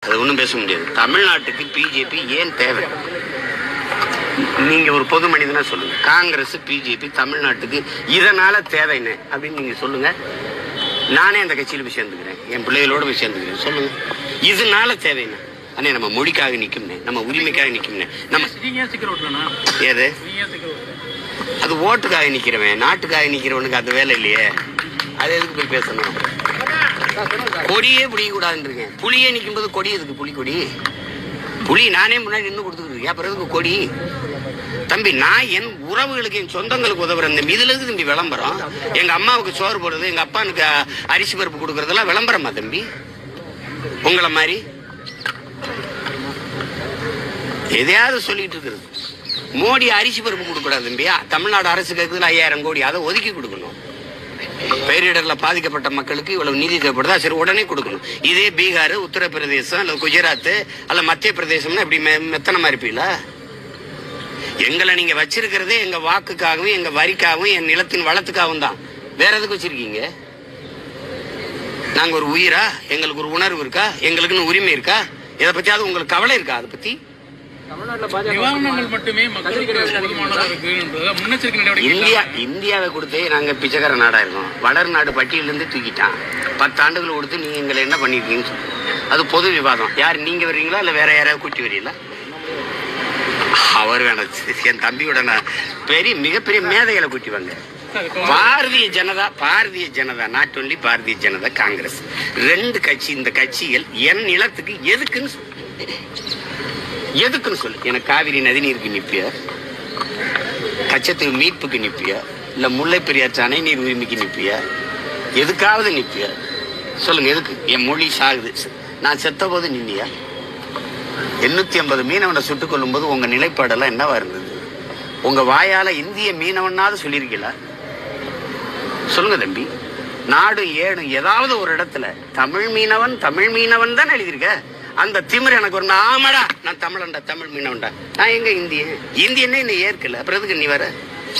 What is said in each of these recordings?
அது ஒன்றும் பேச முடியாது தமிழ்நாட்டுக்கு பிஜேபி ஏன் தேவை நீங்க ஒரு பொது மனிதனா சொல்லுங்க காங்கிரஸ் பிஜேபி தமிழ்நாட்டுக்கு இதனால தேவை என்ன அப்படின்னு நீங்க சொல்லுங்க நானே அந்த கட்சியில் போய் சேர்ந்துக்கிறேன் என் பிள்ளைகளோட போய் சேர்ந்துக்கிறேன் சொல்லுங்க இதனால தேவை என்ன அண்ணே நம்ம மொழிக்காக நிற்கும்னே நம்ம உரிமைக்காக நிற்கும்னே நம்ம நீங்க ஏன் சீக்கிரம் ஓட்டலண்ணா ஏது நீங்க ஏன் சீக்கிரம் ஓட்டல அது ஓட்டுக்காக நிக்கிறவன் நாட்டுக்காக நிக்கிறவனுக்கு அது வேலை இல்லையே அது எதுக்கு போய் பேசணும் கொடியே பிடிக்க கூடாதுன்றீங்க புளியே நிக்கும்போது கொடி எதுக்கு புலி கொடி புலி நானே முன்னாடி நின்று கொடுத்துக்கிட்டு அப்புறம் எதுக்கு கொடி தம்பி நான் என் உறவுகளுக்கு என் சொந்தங்களுக்கு உதவுறேன் தம்பி இதுல இருக்கு தம்பி விளம்பரம் எங்க அம்மாவுக்கு சோறு போடுறது எங்க அப்பானுக்கு அ, அரிசி பருப்பு கொடுக்கறதெல்லாம் விளம்பரமா தம்பி உங்களை மாதிரி எதையாவது சொல்லிட்டு இருக்கிறது மோடி அரிசி பருப்பு கொடுக்கூடாது தம்பி தமிழ்நாடு அரசு கேட்குதுல ஐயாயிரம் கோடி அதை ஒதுக்கி கொடுக்கணும் பேரிடர்ல பாதிக்கப்பட்ட மக்களுக்கு இவ்வளவு நிதி தேவைப்படுதா சரி உடனே கொடுக்கணும் இதே பீகார் உத்தரப்பிரதேசம் அல்லது குஜராத் அல்ல மத்திய பிரதேசம்னா இப்படி மெ- மெத்தனமா இருப்பீங்களா எங்களை நீங்க வச்சிருக்கிறதே எங்க வாக்குக்காகவும் எங்க வரிக்காகவும் என் நிலத்தின் வளத்துக்காகவும் தான் வேற எதுக்கு வச்சிருக்கீங்க நாங்க ஒரு உயிரா எங்களுக்கு ஒரு உணர்வு இருக்கா எங்களுக்குன்னு உரிமை இருக்கா இதை பத்தியாவது உங்களுக்கு கவலை இருக்கா அதை பத்தி நிவாரணங்கள் மட்டுமே மக்களுக்கு போதுமானதா இருக்குன்றத முன்னெச்சரிக்கை நடவடிக்கை இந்தியா இல்லாம இந்தியாவை கொடுத்து நாங்க பிச்சைக்கார நாடா இருக்கோம் வளர் நாடு பட்டியலிருந்து தூக்கிட்டான் பத்து ஆண்டுகள் கொடுத்து நீங்க எங்களை என்ன பண்ணிருக்கீங்கன்னு சொல்லு. அது பொது விவாதம் யார் நீங்க வர்றீங்களா இல்ல வேற யாராவது கூட்டி வரீங்களா அவர் வேணாம் என் தம்பியோட நான் பெரிய மிகப்பெரிய மேதைகளை கூட்டி வாங்க சார், இப்போ பாரதிய ஜனதா பாரதிய ஜனதா நாட் ஒன்லி பாரதிய ஜனதா காங்கிரஸ் ரெண்டு கட்சி இந்த கட்சிகள் என் நிலத்துக்கு எதுக்குன்னு சொல்லு. எதுக்குன்னு சொல்லு எனக்கு காவிரி நதிநீருக்கு நிப்பிய கச்சத்துக்கு மீட்புக்கு நிப்பிய இல்ல முல்லை பெரியாற்று அணை நீர் உரிமைக்கு நிப்பிய எதுக்காவது நிப்பிய சொல்லுங்க எதுக்கு என் மொழி சாகுது நான் செத்த போது நின்னியா எண்ணூத்தி ஐம்பது மீனவனை சுட்டுக் கொல்லும் போது உங்க நிலைப்பாடெல்லாம் என்னவா இருந்தது உங்க வாயால இந்திய மீனவனாவது சொல்லியிருக்கீங்களா சொல்லுங்க தம்பி நாடு ஏடு ஏதாவது ஒரு இடத்துல தமிழ் மீனவன் தமிழ் மீனவன் தான் எழுதியிருக்க அந்த திமிர் எனக்கு ஒரு ஆமாடா நான் தமிழன்டா தமிழ் மீனவன்டா நான் எங்க இந்தியன் இந்தியனே என்னை ஏற்கல அப்புறம் எதுக்கு நீ வர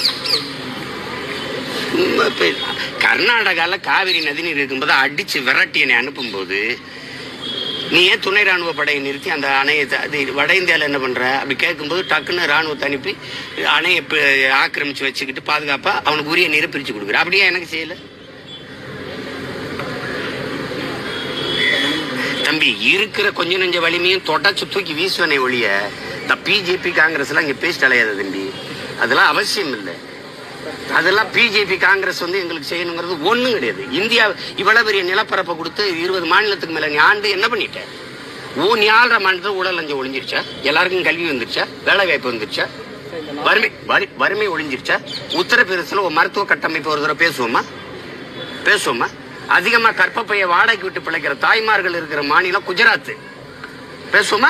சும்மா போய் கர்நாடகால காவிரி நதிநீர் இருக்கும்போது அடிச்சு விரட்டி என்னை அனுப்பும்போது நீ ஏன் துணை ராணுவ படையை நிறுத்தி அந்த அணையை த- அது வட இந்தியாவில் என்ன பண்ற அப்படி கேட்கும்போது டக்குன்னு ராணுவத்தை அனுப்பி அணையை ப- ஆக்கிரமிச்சு வச்சுக்கிட்டு பாதுகாப்பா அவனுக்கு உரிய நீரை பிரிச்சு கொடுக்குற அப்படியே எனக்கு செய்யல தம்பி இருக்கிற கொஞ்ச நெஞ்ச வலிமையும் தொடச்சு தூக்கி வீசுவனை ஒழிய இந்த பிஜேபி காங்கிரஸ் எல்லாம் இங்க பேசிட்டு அலையாத தம்பி அதெல்லாம் அவசியம் இல்லை அதெல்லாம் பிஜேபி காங்கிரஸ் வந்து எங்களுக்கு செய்யணுங்கிறது ஒண்ணும் கிடையாது இந்தியா இவ்வளவு பெரிய நிலப்பரப்பை கொடுத்து இருபது மாநிலத்துக்கு மேல நீ ஆண்டு என்ன பண்ணிட்ட ஊ நீ ஆள்ற மாநிலத்தில் ஊழல் லஞ்சம் ஒழிஞ்சிருச்சா எல்லாருக்கும் கல்வி வந்துருச்சா வேலை வாய்ப்பு வந்துருச்சா வறுமை வரி வறுமை ஒழிஞ்சிருச்சா உத்தரப்பிரதேசத்தில் ஒரு மருத்துவ கட்டமைப்பு ஒரு தடவை பேசுவோமா பேசுவோமா அதிகமா கற்பப்பைய வாடகைக்கு விட்டு பிழைக்கிற தாய்மார்கள் இருக்கிற மாநிலம் குஜராத் பேசுவோமா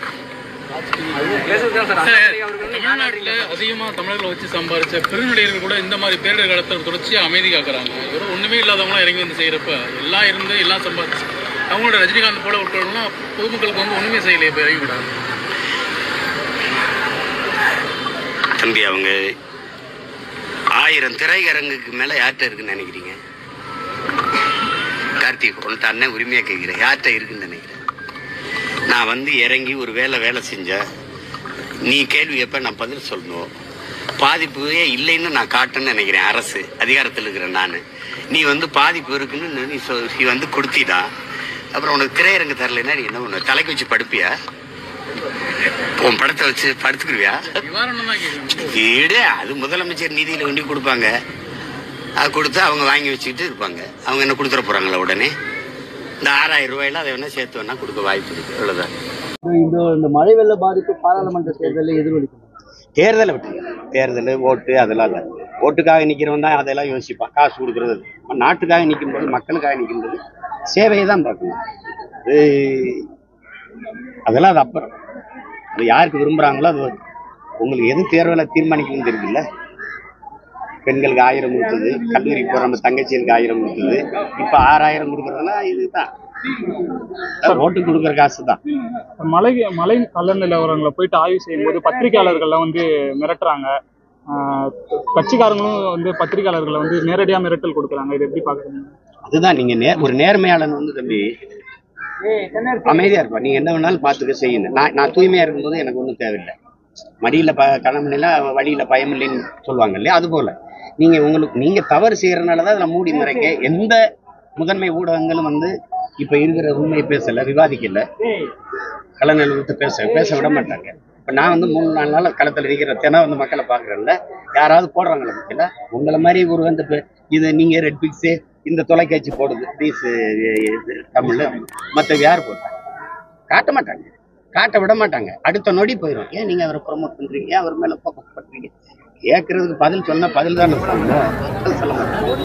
சார், தமிழ்நாட்டுல அதிகமா தமிழர்களை வச்சு சம்பாரிச்ச பெருநடிகர்கள் கூட இந்த மாதிரி பேரிடர் காலத்தில் தொடர்ச்சியா அமைதி காக்குறாங்க இவரும் ஒண்ணுமே இல்லாதவங்களாம் இறங்கி வந்து செய்யறப்ப எல்லாம் இருந்து எல்லாம் சம்பாதிச்சு அவங்களோட ரஜினிகாந்த் போல விட்டுறவங்களாம் பொதுமக்களுக்கு வந்து ஒண்ணுமே செய்யலையே இப்போ இறங்கி விடாது தம்பி அவங்க ஆயிரம் திரையரங்குக்கு மேல யார்கிட்ட இருக்குன்னு நினைக்கிறீங்க கார்த்திக் உன்ட்ட அண்ணன் உரிமையா கேட்கிறேன் யார்கிட்ட இருக்குன்னு நினைக்கிறேன் நான் வந்து இறங்கி ஒரு வேலை வேலை செஞ்சா நீ கேள்வி எப்ப நான் பதில் சொல்லணும் பாதிப்பே இல்லைன்னு நான் காட்டுன்னு நினைக்கிறேன் அரசு அதிகாரத்தில் இருக்கிறேன் நான் நீ வந்து பாதிப்பு இருக்குன்னு நீ சொ- நீ வந்து கொடுத்திடா அப்புறம் உனக்கு திரையரங்கு தரலைன்னா நீ என்ன பண்ணுவ தலைக்கு வச்சு படுப்பியா உன் படத்தை வச்சு படுத்துக்கிருவியா நிவாரணம் தான் கேட்கணும் வீடு அது முதலமைச்சர் நிதியில கொண்டு கொடுப்பாங்க அது கொடுத்து அவங்க வாங்கி வச்சுக்கிட்டு இருப்பாங்க அவங்க என்ன கொடுத்துட போறாங்களா உடனே இந்த ஆறாயிரம் ரூபாயில அதை வேணா சேர்த்து வேணா கொடுக்க வாய்ப்பு இருக்கு அவ்வளவுதான் இந்த இந்த மழை வெள்ள பாதிப்பு பாராளுமன்ற தேர்தலில் எதிரொலிக்கும் தேர்தலை விட்டு தேர்தல் ஓட்டு அதெல்லாம் இல்லை ஓட்டுக்காக நிற்கிறவன் தான் அதெல்லாம் யோசிப்பான் காசு கொடுக்கறது நம்ம நாட்டுக்காக நிற்கும்போது மக்களுக்காக நிற்கும்போது சேவையை தான் பார்க்கணும் அது அதெல்லாம் அது அப்புறம் அது யாருக்கு விரும்புகிறாங்களோ அது உங்களுக்கு எது தேர்வில் தீர்மானிக்கணும்னு தெரியுதுல்ல பெண்களுக்கு ஆயிரம் கொடுத்தது கல்லூரி போகிற நம்ம தங்கச்சிகளுக்கு ஆயிரம் கொடுத்தது இப்போ ஆறாயிரம் கொடுக்குறதெல்லாம் இதுதான் ஓட்டு கொடுக்குற காசு தான் மலை மலை கள்ள நிலவரங்களை போயிட்டு ஆய்வு செய்யும்போது பத்திரிகையாளர்கள்லாம் வந்து மிரட்டுறாங்க ஆஹ் கட்சிக்காரங்களும் வந்து பத்திரிகையாளர்களை வந்து நேரடியா மிரட்டல் கொடுக்குறாங்க இது எப்படி பாக்குறீங்க அதுதான் நீங்க நே ஒரு நேர்மையாளன் வந்து தம்பி அமைதியா இருப்பா நீங்க என்ன வேணாலும் பார்த்துக்க செய்யுங்க நான் நான் தூய்மையா இருக்கும்போது எனக்கு ஒன்றும் தேவையில்லை மடியில ப கணமணில வழியில பயம் இல்லைன்னு சொல்லுவாங்க இல்லையா அது போல நீங்க உங்களுக்கு நீங்க தவறு செய்யறதுனால தான் அதில் மூடி மறைக்க எந்த முதன்மை ஊடகங்களும் வந்து இப்ப இருக்கிற உண்மையை பேசல விவாதிக்கல கள நிலவரத்தை பேச பேச விட மாட்டாங்க இப்ப நான் வந்து மூணு நாலு நாள் களத்துல இருக்கிற தினம் வந்து மக்களை பாக்குறேன்ல யாராவது போடுறாங்களா பத்தியில உங்களை மாதிரி ஒரு வந்து இப்ப இது நீங்க ரெட் பிக்ஸ் இந்த தொலைக்காட்சி போடுது பீஸ் தமிழ்ல மற்ற யார் போட்டாங்க காட்ட மாட்டாங்க காட்ட விட மாட்டாங்க அடுத்த நொடி போயிடும் ஏன் நீங்க அவரை ப்ரொமோட் பண்றீங்க ஏன் அவர் மேல ஃபோக்கஸ் பண்றீங்க கேட்கறதுக்கு பதில் சொன்னா பதில் தானே சொல்லணும் பதில் சொல்ல மாட்டாங்க